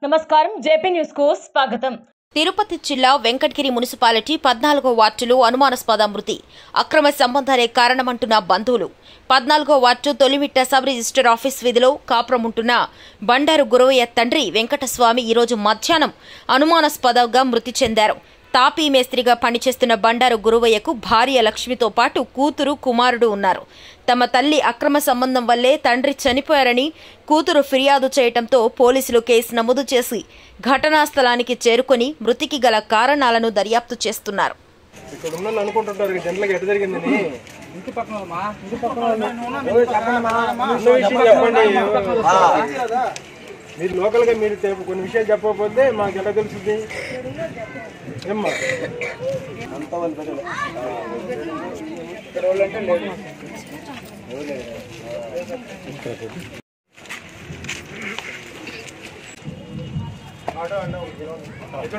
నమస్కారం JP news కు స్వాగతం తిరుపతి జిల్లా వెంకటగిరి మున్సిపాలిటీ పద్నాలుగో వార్డులో అనుమానాస్పద మృతి అక్రమ సంబంధాలే కారణమంటున్న బంధువులు పద్నాలుగో వార్డు తొలిమిట్ట సబ్ రిజిస్టర్ ఆఫీస్ వీధిలో కాపురం ఉంటున్న బండారు గురవయ్య తండ్రి వెంకటస్వామి ఈరోజు మధ్యాహ్నం అనుమానాస్పదంగా మృతి చెందారు తాపీ మేస్త్రిగా పనిచేస్తున్న బండారు గురువయ్యకు భార్య లక్ష్మితో పాటు కూతురు కుమారుడు ఉన్నారు తమ తల్లి అక్రమ సంబంధం వల్లే తండ్రి చనిపోయారని కూతురు ఫిర్యాదు చేయటంతో పోలీసులు కేసు నమోదు చేసి ఘటనా స్థలానికి చేరుకొని మృతికి గల కారణాలను దర్యాప్తు చేస్తున్నారు ఇక్కడ ఉన్న అనుకుంటుంటారు జనరల్గా ఎట్ట జరిగిందని ఇంటి పక్కన చెప్పండి మీరు లోకల్ గా మీరు తె- కొన్ని విషయాలు చెప్పకపోతే మాకు ఎలా తెలుస్తుంది ఏమ్మా అంతా వాళ్ళు ప్రజలు. ఇక్కడ వాళ్ళంటే లేదు. ఆటో అన్న ఎక్కడ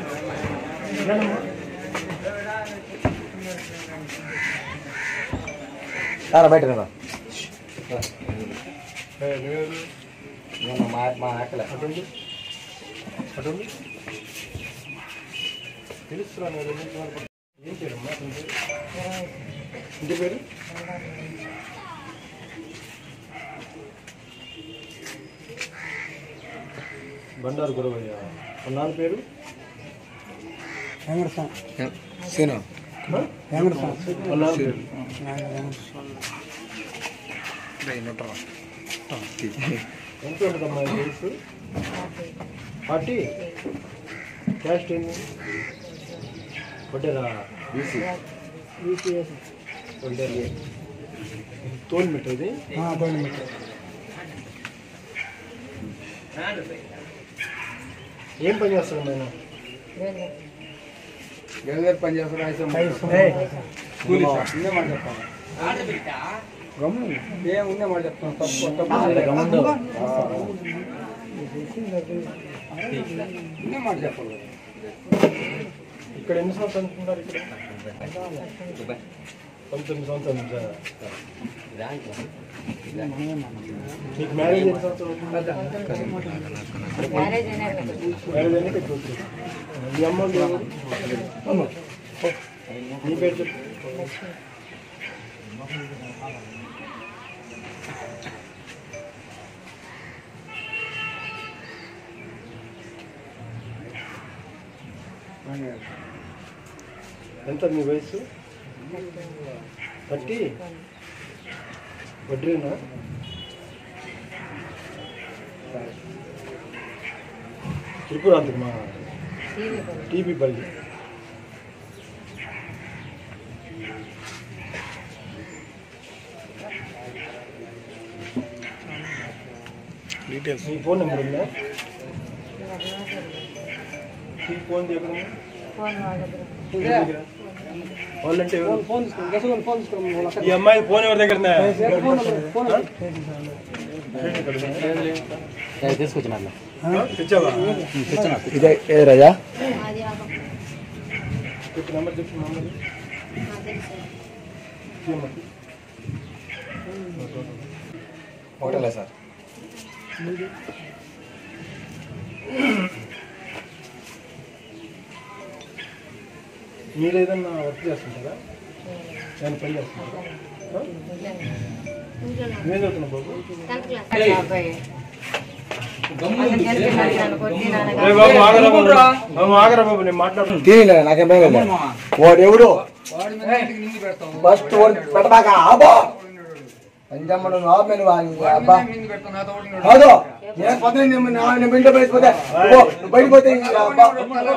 సారా బయట రా ఏ, మీరు నేను మా మా అక్కలే అటుండి అటుండి తెలుస్తున్నా నేను రెండు నిమిషాలు పట్టు. ఏం పేరమ్మా అతని పేరు? ఇంటి పేరు బండారు గురవయ్య నాన్న పేరు సీను వాళ్ళ నాన్న పేరు ఎంత ఉంటుందమ్మా ఈ వయసు ఫార్టీ క్యాస్ట్ ఏంది వడ్డేరా బీసీ వడ్డేరా తోలు మీటర్ ఇది ఏం పని చేస్తాడు ఆయన గంగారు పని చేస్తారు కూలీ సార్ ఉందే మాట చెప్తాను గమ్ము ఏం ఉందే మాట చెప్తాను తప్పు తప్పు ఉందే మాట చెప్పాలి ఇక్కడ ఎన్ని సంవత్సరాలు ఉంటున్నారు ఇక్కడ పంతొమ్మిది సంవత్సరాలు ఉంటున్నారా? మీకు మ్యారేజ్ ఎన్ని సంవత్సరాలు అవుతుంది? మ్యారేజ్ అయినా ఇక్కడ కూతురు. మీ అమ్మ మీ ఎవరు? నీ పేరు చెప్పు ఎంత మీ వయసు థర్టీ వడ్రీనా త్రిపురాంతకు మా టీబీ బల్లి డీటెయిల్స్ మీ ఫోన్ నెంబర్ ఉందా మీ ఫోన్ ఎక్కడ ఉంది? వాళ్ళంటే ఎవరు? ఈ అమ్మాయి ఫోన్ ఎవరి దగ్గర ఉందా? తీసుకొచ్చిన తెచ్చావా ఇదే ఏ రాజా చెప్పు నెంబర్ చెప్పు నెంబర్ హోటలే సార్ మీరు ఏదన్నా వర్క్ చేస్తుంటారా నేను పని చేస్తుంటారా ఆ? నువ్వేం చదువుతున్నావు బాబు ఏ బాబు ఆగరా బాబు బాబు ఆగరా బాబు నేను మాట్లాడుతున్నాను తీయలే నాకేం భయం లేదు వాడు ఎవడు ఫస్ట్ వాడు పెట్టబాక ఆబో పంజమ్మ నువ్వు ఆపు నువ్వు ఆగు, అబ్బా కాదు నేను పొద్దున్న నేను నా- నేను ఇంట్లో పోయిపోతే నువ్వు నువ్వు బయటకు పోతే ఇంకా అబ్బా.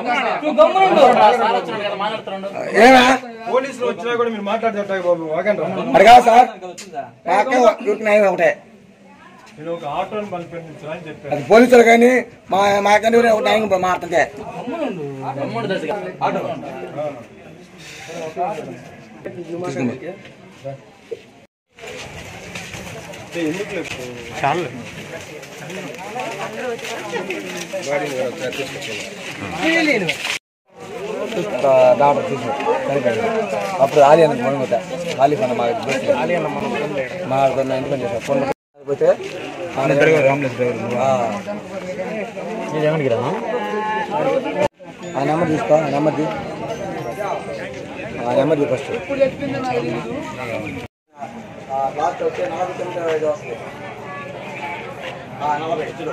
ఏమా పోలీసులు వచ్చినా కూడా మీరు మాట్లాడుతుంటారు బాబు ఆగండి రా. అడగా సార్ నాకే డ్యూటీ నాయన ఒకటే నేను ఒక ఆటోని పంపించా అని చెప్పాను అది పోలీసులు కానీ మా మాకంటే ఒక నాయన మాట్లాడితే ఏ, ఎందుకు లేదు డాక్టర్ చూసి సరిపోయింది అప్పుడు ఆలి అన్న ఫోన్ పోతే ఆలి ఫోన్ మా ఆలి అన్న మా ఇంటి పని చేసా ఫోన్ పోతే ఆ నెంబర్ తీసుకో ఆ నెంబర్ తీ ఆ నెంబర్ తీ ఫస్ట్ లాస్ట్ వచ్చే నలభై తొమ్మిది ఐదు వస్తుంది నలభై చూడు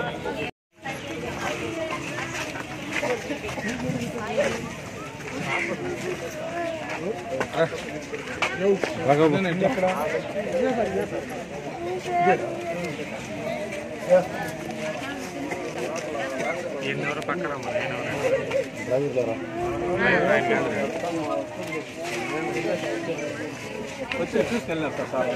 వచ్చి చూసుకెళ్ళారు సార్ సార్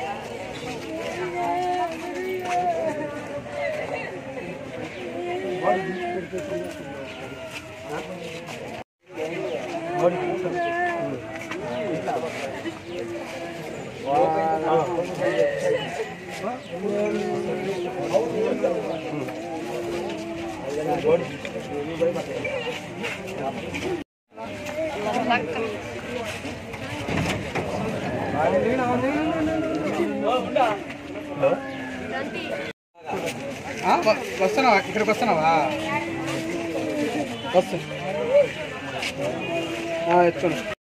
వస్తున్నావా ఇక్కడికి వస్తున్నావా వస్తా ఎత్తుకున్నా